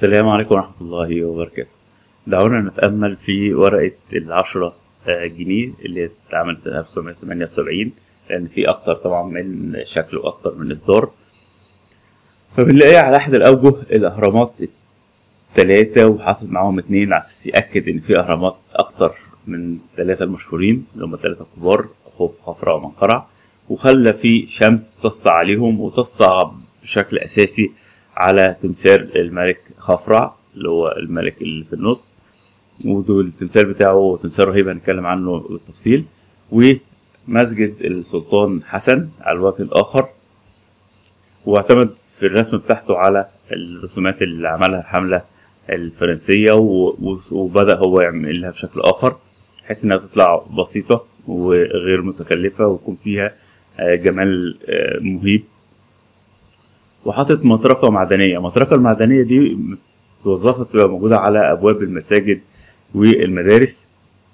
السلام عليكم ورحمة الله وبركاته دعونا نتأمل في ورقة العشرة آه، جنيه اللي اتعمل سنة 1978 لأن في أكتر طبعا من شكل وأكتر من إصدار فبنلاقي على أحد الأوجه الأهرامات التلاتة وحاطط معاهم اتنين على أساس يأكد إن في أهرامات أكتر من التلاتة المشهورين اللي هم التلاتة الكبار خوف خفرع ومنقرع وخلى في شمس تسطع عليهم وتسطع بشكل أساسي على تمثال الملك خفرع اللي هو الملك اللي في النص ودول التمثال بتاعه تمثال رهيب هنتكلم عنه بالتفصيل ومسجد السلطان حسن على الوجه الآخر واعتمد في الرسم بتاعته على الرسومات اللي عملها الحملة الفرنسية و- و- وبدأ هو يعملها بشكل آخر بحيث إنها تطلع بسيطة وغير متكلفة ويكون فيها آه، جمال آه، مهيب وحاطط مطرقة معدنية المطرقة المعدنية دي متوظفة تبقى موجودة على أبواب المساجد والمدارس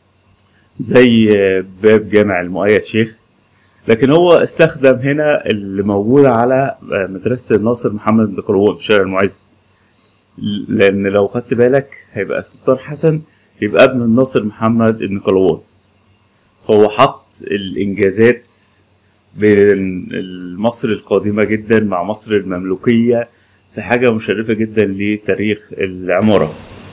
زي آه، باب جامع المؤيد شيخ لكن هو استخدم هنا اللي موجودة على آه، مدرسة الناصر محمد بن قلاوون في شارع المعز لأن لو خدت بالك هيبقى السلطان حسن يبقى ابن الناصر محمد بن قلاوون هو حط الإنجازات بين مصر القادمة جدا مع مصر المملوكية في حاجة مشرفة جدا لتاريخ العمارة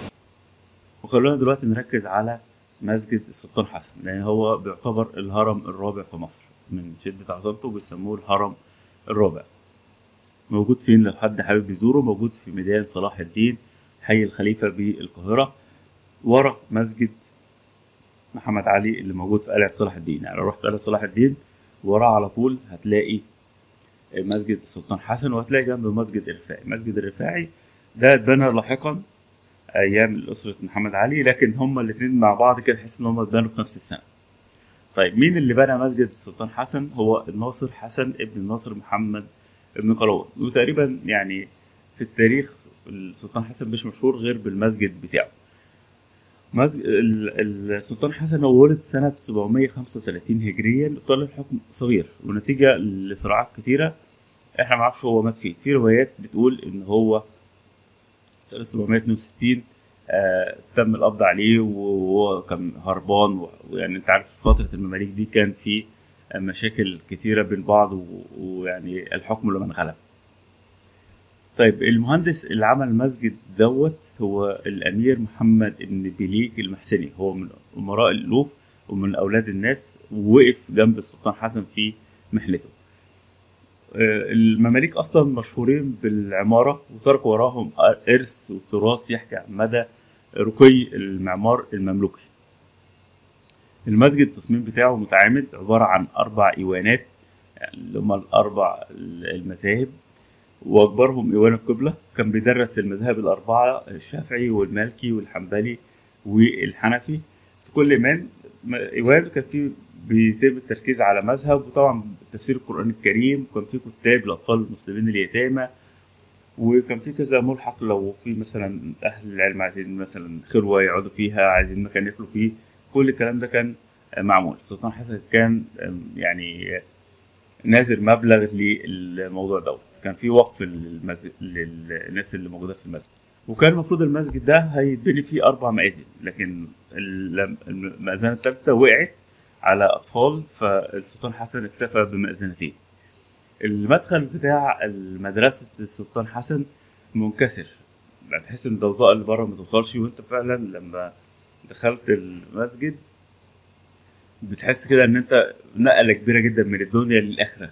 وخلونا دلوقتي نركز على مسجد السلطان حسن لأن هو بيعتبر الهرم الرابع في مصر من شدة عظمته بيسموه الهرم الرابع موجود فين لو حد حابب يزوره موجود في ميدان صلاح الدين حي الخليفة بالقاهرة ورا مسجد محمد علي اللي موجود في قلعة صلاح الدين يعني لو رحت قلعة صلاح الدين وراه على طول هتلاقي مسجد السلطان حسن وهتلاقي جنبه مسجد الرفاعي مسجد الرفاعي ده اتبنى لاحقا ايام اسره محمد علي لكن هما الاثنين مع بعض كده تحس ان هما اتبنوا في نفس السنه طيب مين اللي بنى مسجد السلطان حسن هو الناصر حسن ابن الناصر محمد ابن قلاوون وتقريبا يعني في التاريخ السلطان حسن مش مشهور غير بالمسجد بتاعه مسجد ال- السلطان حسن هو ولد سنة 735 هجريا طال الحكم صغير ونتيجة لصراعات كتيرة احنا معرفش هو مات فين في روايات بتقول ان هو سنة 762 آه تم القبض عليه وهو كان هربان و- ويعني انت عارف فترة المماليك دي كان في مشاكل كتيرة بين بعض و- ويعني الحكم لما انغلب طيب المهندس اللي عمل المسجد دوت هو الامير محمد بن بليك المحسني هو من امراء الالوف ومن اولاد الناس ووقف جنب السلطان حسن في محنته آه، المماليك اصلا مشهورين بالعماره وتركوا وراهم ارث وتراث يحكي عن مدى رقي المعمار المملوكي المسجد التصميم بتاعه متعامد عباره عن اربع ايوانات يعني اللي هم الاربع المذاهب واكبرهم ايوان القبله كان بيدرس المذاهب الاربعه الشافعي والمالكي والحنبلي والحنفي في كل ايمان م- ايوان كان فيه بيتم التركيز على مذهب وطبعا تفسير القران الكريم وكان في كتاب لاطفال المسلمين اليتامى وكان في كذا ملحق لو في مثلا اهل العلم عايزين مثلا خلوه يقعدوا فيها عايزين مكان ياكلوا فيه كل الكلام ده كان معمول السلطان حسن كان يعني نازل مبلغ للموضوع دوت كان في وقف للمز... للناس اللي موجوده في المسجد وكان المفروض المسجد ده هيتبني فيه اربع مآذن لكن ال- المأذنه الثالثه وقعت على اطفال فالسلطان حسن اكتفى بمأذنتين المدخل بتاع مدرسه السلطان حسن منكسر بحيث ان الضوضاء اللي بره ما توصلش وانت فعلا لما دخلت المسجد بتحس كده ان انت نقله كبيره جدا من الدنيا للاخره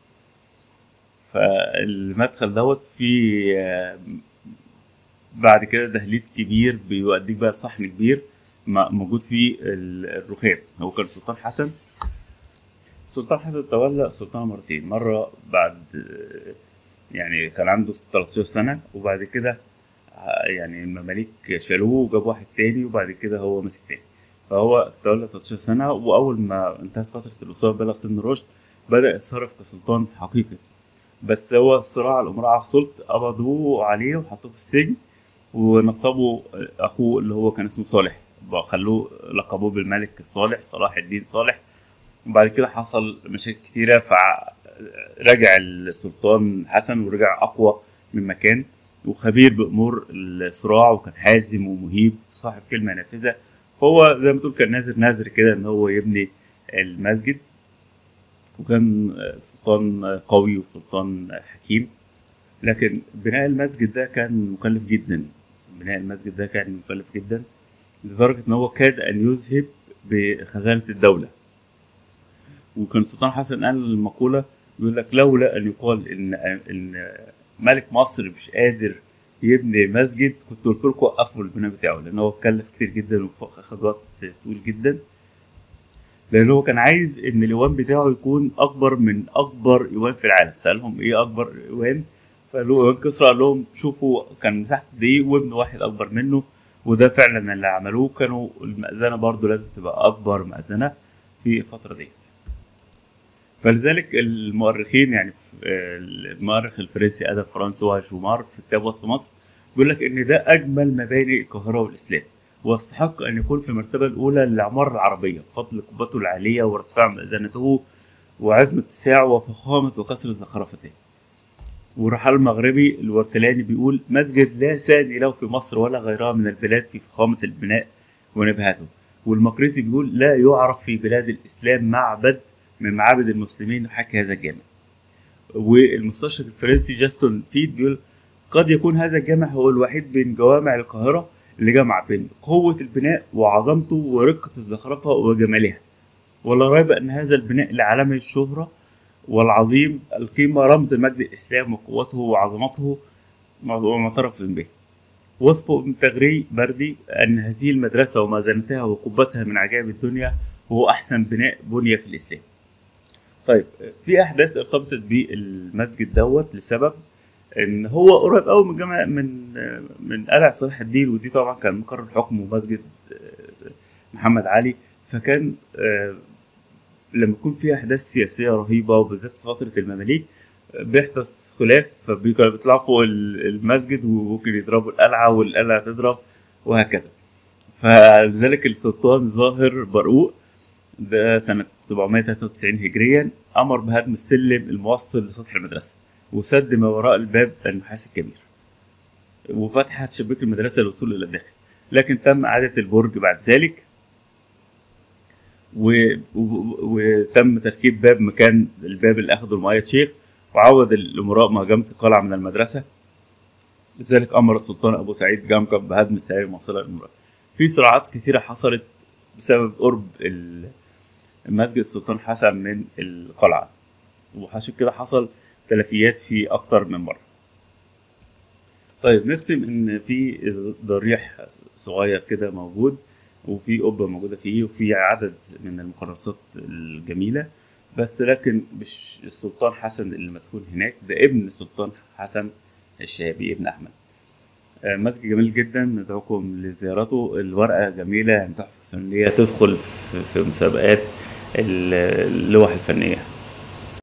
فالمدخل دوت فيه آه، بعد كده دهليز كبير بيوديك بقى لصحن كبير م- موجود فيه ال- الرخام هو كان السلطان حسن السلطان حسن تولى السلطنة مرتين مرة بعد آه، يعني كان عنده 13 سنة وبعد كده آه، يعني المماليك شالوه وجابوا واحد تاني وبعد كده هو مسك تاني فهو تولى 13 سنة وأول ما انتهت فترة الوصاية بلغ سن الرشد بدأ يتصرف كسلطان حقيقي بس هو الصراع الأمراء على السلطة قبضوه عليه وحطوه في السجن ونصبوا أخوه اللي هو كان اسمه صالح بقى خلوه لقبوه بالملك الصالح صلاح الدين صالح وبعد كده حصل مشاكل كتيرة فرجع السلطان حسن ورجع أقوى من مكان وخبير بأمور الصراع وكان حازم ومهيب صاحب كلمة نافذة فهو زي ما تقول كان نازر نازر كده إن هو يبني المسجد وكان سلطان قوي وسلطان حكيم لكن بناء المسجد ده كان مكلف جدا بناء المسجد ده كان مكلف جدا لدرجة إن هو كاد أن يذهب بخزانة الدولة وكان السلطان حسن قال المقولة يقول لك لولا أن يقال إن إن ملك مصر مش قادر يبني مسجد كنت قلت لكم وقفوا البناء بتاعه لأن هو اتكلف كتير جدا وأخد وقت طويل جدا لأن هو كان عايز إن الإيوان بتاعه يكون أكبر من أكبر إيوان في العالم سألهم إيه أكبر إيوان فقالوا إيوان كسرى قال لهم شوفوا كان مساحته قد إيه وابن واحد أكبر منه وده فعلا اللي عملوه كانوا المأذنة برضو لازم تبقى أكبر مأذنة في الفترة ديت فلذلك المؤرخين يعني المؤرخ الفرنسي ادم فرانسوا جومار في كتاب وصف مصر بيقول لك ان ده اجمل مباني القاهره والاسلام ويستحق ان يكون في المرتبه الاولى للعماره العربيه بفضل قبته العاليه وارتفاع مأذنته وعزم اتساعه وفخامه وكثره زخرفته والرحال المغربي الورتلاني بيقول مسجد لا ثاني له في مصر ولا غيرها من البلاد في فخامه البناء ونبهته والمقريزي بيقول لا يعرف في بلاد الاسلام معبد من معابد المسلمين يحاكي هذا الجامع والمستشرق الفرنسي جاستون فيد بيقول قد يكون هذا الجامع هو الوحيد بين جوامع القاهرة اللي جمع بين قوة البناء وعظمته ورقة الزخرفة وجمالها ولا ريب أن هذا البناء لعالمه الشهرة والعظيم القيمة رمز مجد الإسلام وقوته وعظمته ومعترف به وصفه ابن تغري بردي أن هذه المدرسة ومازنتها وقبتها من عجائب الدنيا هو أحسن بناء بني في الإسلام طيب في احداث ارتبطت بالمسجد دوت لسبب ان هو قريب قوي من جامع من من قلعه صلاح الدين ودي طبعا كان مقر الحكم ومسجد محمد علي فكان لما يكون في احداث سياسيه رهيبه وبالذات في فتره المماليك بيحدث خلاف فكانوا بيطلعوا فوق المسجد وممكن يضربوا القلعه والقلعه تضرب وهكذا فلذلك السلطان ظاهر برقوق ده سنة 793 هجريا أمر بهدم السلم الموصل لسطح المدرسة وسد ما وراء الباب النحاس الكبير وفتح شباك المدرسة للوصول إلى الداخل لكن تم إعادة البرج بعد ذلك و... و... وتم تركيب باب مكان الباب اللي أخده المؤيد شيخ وعود الأمراء مهاجمة القلعة من المدرسة لذلك أمر السلطان أبو سعيد جمكم بهدم السعير الموصلة للأمراء في صراعات كثيرة حصلت بسبب قرب المسجد السلطان حسن من القلعة وعشان كده حصل تلفيات فيه أكتر من مرة طيب نختم إن في ضريح صغير كده موجود وفي قبة موجودة فيه وفي عدد من المقرصات الجميلة بس لكن مش السلطان حسن اللي مدفون هناك ده ابن السلطان حسن الشهابي ابن أحمد مسجد جميل جدا ندعوكم لزيارته الورقة جميلة يعني تحفة فنية تدخل في مسابقات اللوح الفنية